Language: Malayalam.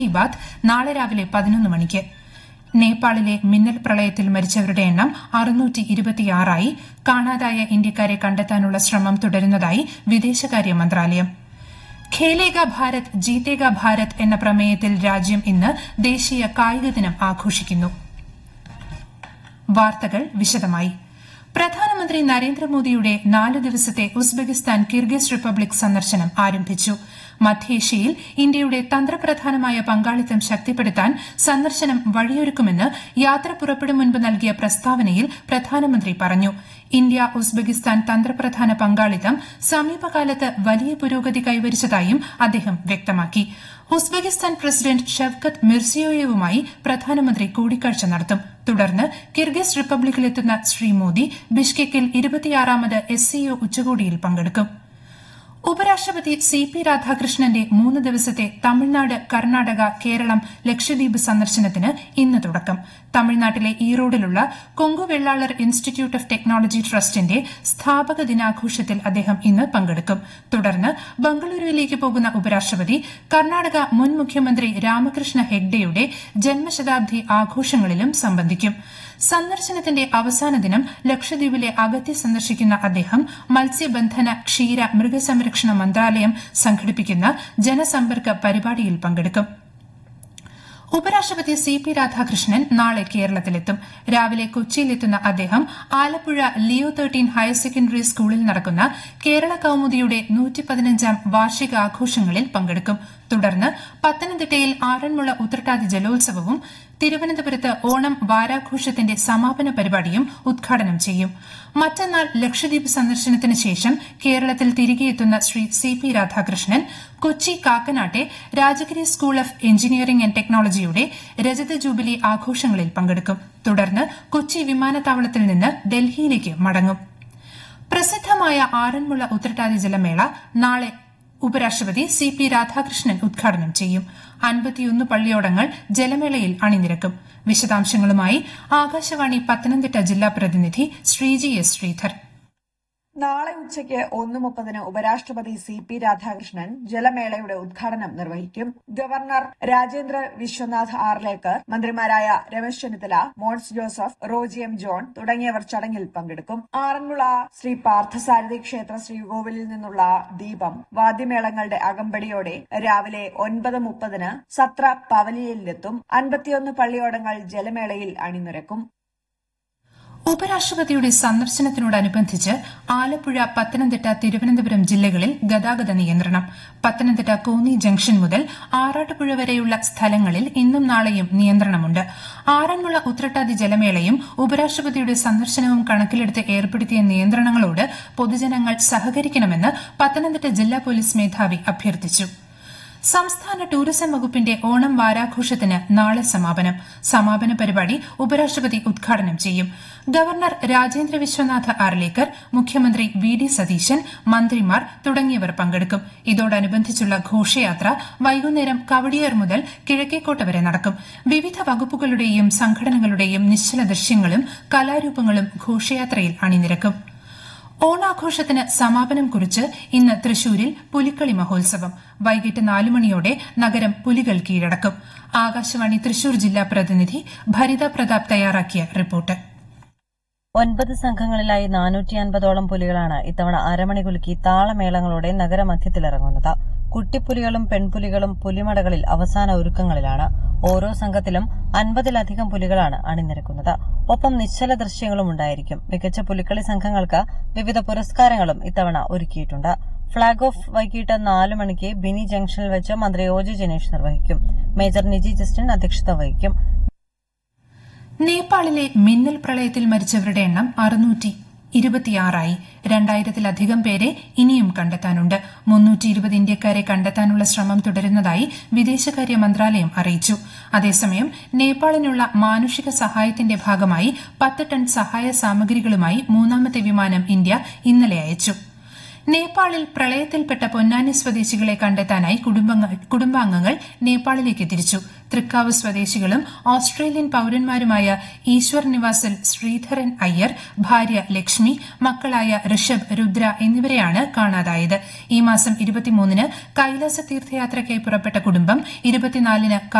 ബാത് നാളെ രാവിലെ പതിനൊന്ന് മണിക്ക് നേപ്പാളിലെ മിന്നൽ പ്രളയത്തിൽ മരിച്ചവരുടെ എണ്ണം അറുന്നൂറ്റി ഇരുപത്തിയാറായി കാണാതായ ഇന്ത്യക്കാരെ കണ്ടെത്താനുള്ള ശ്രമം തുടരുന്നതായി വിദേശകാര്യ മന്ത്രാലയം ഖേലേഗ ഭാരത് ജീതേഗ ഭാരത് എന്ന പ്രമേയത്തിൽ രാജ്യം ഇന്ന് ദേശീയ കായിക ദിനം ആഘോഷിക്കുന്നു വാർത്തകൾ വിശദമായി പ്രധാനമന്ത്രി നരേന്ദ്രമോദിയുടെ നാല് ദിവസത്തെ ഉസ്ബെക്കിസ്ഥാൻ കിർഗിസ് റിപ്പബ്ലിക് സന്ദർശനം ആരംഭിച്ചു മധ്യേഷ്യയിൽ ഇന്ത്യയുടെ തന്ത്രപ്രധാനമായ പങ്കാളിത്തം ശക്തിപ്പെടുത്താൻ സന്ദർശനം വഴിയൊരുക്കുമെന്ന് യാത്ര പുറപ്പെടും മുൻപ് നൽകിയ പ്രസ്താവനയിൽ പ്രധാനമന്ത്രി പറഞ്ഞു ഇന്ത്യ ഉസ്ബെക്കിസ്ഥാൻ തന്ത്രപ്രധാന പങ്കാളിത്തം സമീപകാലത്ത് വലിയ പുരോഗതി കൈവരിച്ചതായും അദ്ദേഹം വ്യക്തമാക്കി ഉസ്ബെക്കിസ്ഥാൻ പ്രസിഡന്റ് ഷെവ്കത്ത് മിർസിയോയേവുമായി പ്രധാനമന്ത്രി കൂടിക്കാഴ്ച നടത്തും തുടർന്ന് കിർഗിസ് റിപ്പബ്ലിക്കിലെത്തുന്ന ശ്രീ മോദി ബിഷ്കെക്കിൽ ഇരുപത്തിയാറാമത് എസ് സിഒ ഉച്ചകോടിയിൽ പങ്കെടുക്കും ഉപരാഷ്ട്രപതി സി പി രാധാകൃഷ്ണന്റെ മൂന്ന് ദിവസത്തെ തമിഴ്നാട് കർണാടക കേരളം ലക്ഷദ്വീപ് സന്ദർശനത്തിന് ഇന്ന് തുടക്കം തമിഴ്നാട്ടിലെ ഈറോഡിലുള്ള Kongu Vellalar institute of technology ട്രസ്റ്റിന്റെ സ്ഥാപക ദിനാഘോഷത്തിൽ അദ്ദേഹം ഇന്ന് പങ്കെടുക്കും തുടർന്ന് ബംഗളൂരുവിലേക്ക് പോകുന്ന ഉപരാഷ്ട്രപതി കർണാടക മുൻ മുഖ്യമന്ത്രി രാമകൃഷ്ണ ഹെഗ്ഡെയുടെ ജന്മശതാബ്ദി ആഘോഷങ്ങളിലും സംബന്ധിക്കും സന്ദർശനത്തിന്റെ അവസാന ദിനം ലക്ഷദ്വീപിലെ അഗത്തി സന്ദർശിക്കുന്ന അദ്ദേഹം മത്സ്യബന്ധന ക്ഷീര മൃഗസംരക്ഷണ മന്ത്രാലയം സംഘടിപ്പിക്കുന്ന ജനസമ്പർക്ക പരിപാടിയിൽ പങ്കെടുക്കും ഉപരാഷ്ട്രപതി സി പി രാധാകൃഷ്ണൻ നാളെ കേരളത്തിലെത്തും രാവിലെ കൊച്ചിയിലെത്തുന്ന അദ്ദേഹം ആലപ്പുഴ ലിയോ തേർട്ടീൻ ഹയർ സെക്കൻഡറി സ്കൂളിൽ നടക്കുന്ന കേരള കൌമുദിയുടെ നൂറ്റിപ്പതിനഞ്ചാം വാർഷികാഘോഷങ്ങളിൽ പങ്കെടുക്കും തുടർന്ന് പത്തനംതിട്ടയിൽ ആറന്മുള ഉത്രട്ടാതി ജലോത്സവവും തിരുവനന്തപുരത്ത് ഓണം വാരാഘോഷത്തിന്റെ സമാപന പരിപാടിയും ഉദ്ഘാടനം ചെയ്യും മറ്റന്നാൾ ലക്ഷദ്വീപ് സന്ദർശനത്തിന് ശേഷം കേരളത്തിൽ തിരികെയെത്തുന്ന ശ്രീ സി പി രാധാകൃഷ്ണൻ കൊച്ചി കാക്കനാട്ടെ Rajagiri school of engineering and ടെക്നോളജിയുടെ രജത ജൂബിലി ആഘോഷങ്ങളിൽ പങ്കെടുക്കും തുടർന്ന് കൊച്ചി വിമാനത്താവളത്തിൽ നിന്ന് ഡൽഹിയിലേക്ക് മടങ്ങും പ്രസിദ്ധമായ ആറന്മുള ഉത്രട്ടാതി ജലമേള നാളെ ഉപരാഷ്ട്രപതി സി പി രാധാകൃഷ്ണൻ ഉദ്ഘാടനം ചെയ്യും അൻപത്തിയൊന്ന് പള്ളിയോടങ്ങൾ ജലമേളയിൽ അണിനിരക്കും വിശദാംശങ്ങളുമായി ആകാശവാണി പത്തനംതിട്ട ജില്ലാ പ്രതിനിധി ശ്രീജി എസ് ശ്രീധർ നാളെ ഉച്ചയ്ക്ക് ഒന്ന് മുപ്പതിന് ഉപരാഷ്ട്രപതി സി പി രാധാകൃഷ്ണൻ ജലമേളയുടെ ഉദ്ഘാടനം നിർവഹിക്കും ഗവർണർ രാജേന്ദ്ര വിശ്വനാഥ് ആർലേക്കർ മന്ത്രിമാരായ രമേശ് ചെന്നിത്തല മോൻസ് ജോസഫ് റോജി എം ജോൺ തുടങ്ങിയവർ ചടങ്ങിൽ പങ്കെടുക്കും ആറന്മുള ശ്രീ പാർത്ഥസാരഥി ക്ഷേത്ര ശ്രീകോവിലിൽ നിന്നുള്ള ദീപം വാദ്യമേളങ്ങളുടെ അകമ്പടിയോടെ രാവിലെ ഒൻപത് മുപ്പതിന് സത്ര പവലിയനിലെത്തും അൻപത്തിയൊന്ന് പള്ളിയോടങ്ങൾ ജലമേളയിൽ അണിനിരക്കും ഉപരാഷ്ട്രപതിയുടെ സന്ദർശനത്തിനോടനുബന്ധിച്ച് ആലപ്പുഴ പത്തനംതിട്ട തിരുവനന്തപുരം ജില്ലകളിൽ ഗതാഗത നിയന്ത്രണം പത്തനംതിട്ട കോന്നി ജംഗ്ഷൻ മുതൽ ആറാട്ടുപുഴ വരെയുള്ള സ്ഥലങ്ങളിൽ ഇന്നും നാളെയും നിയന്ത്രണമുണ്ട് ആറന്മുള ഉത്രട്ടാതി ജലമേളയും ഉപരാഷ്ട്രപതിയുടെ സന്ദർശനവും കണക്കിലെടുത്ത് ഏർപ്പെടുത്തിയ നിയന്ത്രണങ്ങളോട് പൊതുജനങ്ങൾ സഹകരിക്കണമെന്ന് പത്തനംതിട്ട ജില്ലാ പോലീസ് മേധാവി അഭ്യർത്ഥിച്ചു സംസ്ഥാന ടൂറിസം വകുപ്പിന്റെ ഓണം വാരാഘോഷത്തിന് നാളെ സമാപനം സമാപന പരിപാടി ഉപരാഷ്ട്രപതി ഉദ്ഘാടനം ചെയ്യും ഗവർണർ രാജേന്ദ്ര വിശ്വനാഥ് ആർലേക്കർ മുഖ്യമന്ത്രി വി ഡി സതീശൻ മന്ത്രിമാർ തുടങ്ങിയവർ പങ്കെടുക്കും ഇതോടനുബന്ധിച്ചുള്ള ഘോഷയാത്ര വൈകുന്നേരം കവടിയാർ മുതൽ കിഴക്കേക്കോട്ട വരെ നടക്കും വിവിധ വകുപ്പുകളുടെയും സംഘടനകളുടെയും നിശ്ചല ദൃശ്യങ്ങളും കലാരൂപങ്ങളും ഘോഷയാത്രയിൽ അണിനിരക്കും ഓണാഘോഷത്തിന് സമാപനം കുറിച്ച് ഇന്ന് തൃശൂരിൽ പുലിക്കളി മഹോത്സവം വൈകിട്ട് നാലു മണിയോടെ നഗരം പുലികൾ കീഴടക്കും ആകാശവാണി തൃശൂർ ജില്ലാ പ്രതിനിധി ഭരിത പ്രതാപ് തയ്യാറാക്കിയ റിപ്പോർട്ട് ഒൻപത് സംഘങ്ങളിലായി നാനൂറ്റി അൻപതോളം പുലികളാണ് ഇത്തവണ അരമണി കുലുക്കി താളമേളങ്ങളോടെ നഗരമധ്യത്തിലിറങ്ങുന്നത് കുട്ടിപ്പുലികളും പെൺപുലികളും പുലിമടകളിൽ അവസാന ഒരുക്കങ്ങളിലാണ് ഓരോ സംഘത്തിലും അൻപതിലധികം പുലികളാണ് അണിനിരക്കുന്നത് ഒപ്പം നിശ്ചല ദൃശ്യങ്ങളും ഉണ്ടായിരിക്കും മികച്ച പുലിക്കളി സംഘങ്ങൾക്ക് വിവിധ പുരസ്കാരങ്ങളും ഇത്തവണ ഒരുക്കിയിട്ടുണ്ട് ഫ്ളാഗ് ഓഫ് വൈകിട്ട് നാല് മണിക്ക് ബിനി ജംഗ്ഷനിൽ വെച്ച് മന്ത്രി ഒ ജി ജനീഷ് നിർവഹിക്കും മേജർ നിജി ജസ്റ്റിൻ അധ്യക്ഷത വഹിക്കും നേപ്പാളിലെ മിന്നൽ പ്രളയത്തിൽ മരിച്ചവരുടെ എണ്ണം അറുന്നൂറ്റി ഇരുപത്തിയാറായി രണ്ടായിരത്തിലധികം പേരെ ഇനിയും കണ്ടെത്താനുണ്ട് മുന്നൂറ്റി ഇരുപത് ഇന്ത്യക്കാരെ കണ്ടെത്താനുള്ള ശ്രമം തുടരുന്നതായി വിദേശകാര്യ മന്ത്രാലയം അറിയിച്ചു അതേസമയം നേപ്പാളിനുള്ള മാനുഷിക സഹായത്തിന്റെ ഭാഗമായി പത്ത് ടൺ സഹായ സാമഗ്രികളുമായി മൂന്നാമത്തെ വിമാനം ഇന്ത്യ ഇന്നലെ അയച്ചു നേപ്പാളിൽ പ്രളയത്തിൽപ്പെട്ട പൊന്നാനി സ്വദേശികളെ കണ്ടെത്താനായി കുടുംബങ്ങ- കുടുംബാംഗങ്ങൾ നേപ്പാളിലേക്ക് തിരിച്ചു തൃക്കാവ് സ്വദേശികളും ഓസ്ട്രേലിയൻ പൌരന്മാരുമായ ഈശ്വർ നിവാസിൽ ശ്രീധരൻ അയ്യർ ഭാര്യ ലക്ഷ്മി മക്കളായ ഋഷഭ് രുദ്ര എന്നിവരെയാണ് കാണാതായത് ഈ മാസം ഇരുപത്തിമൂന്നിന് കൈലാസ തീർത്ഥയാത്രയ്ക്കായി പുറപ്പെട്ട കുടുംബം ഇരുപത്തിനാലിന്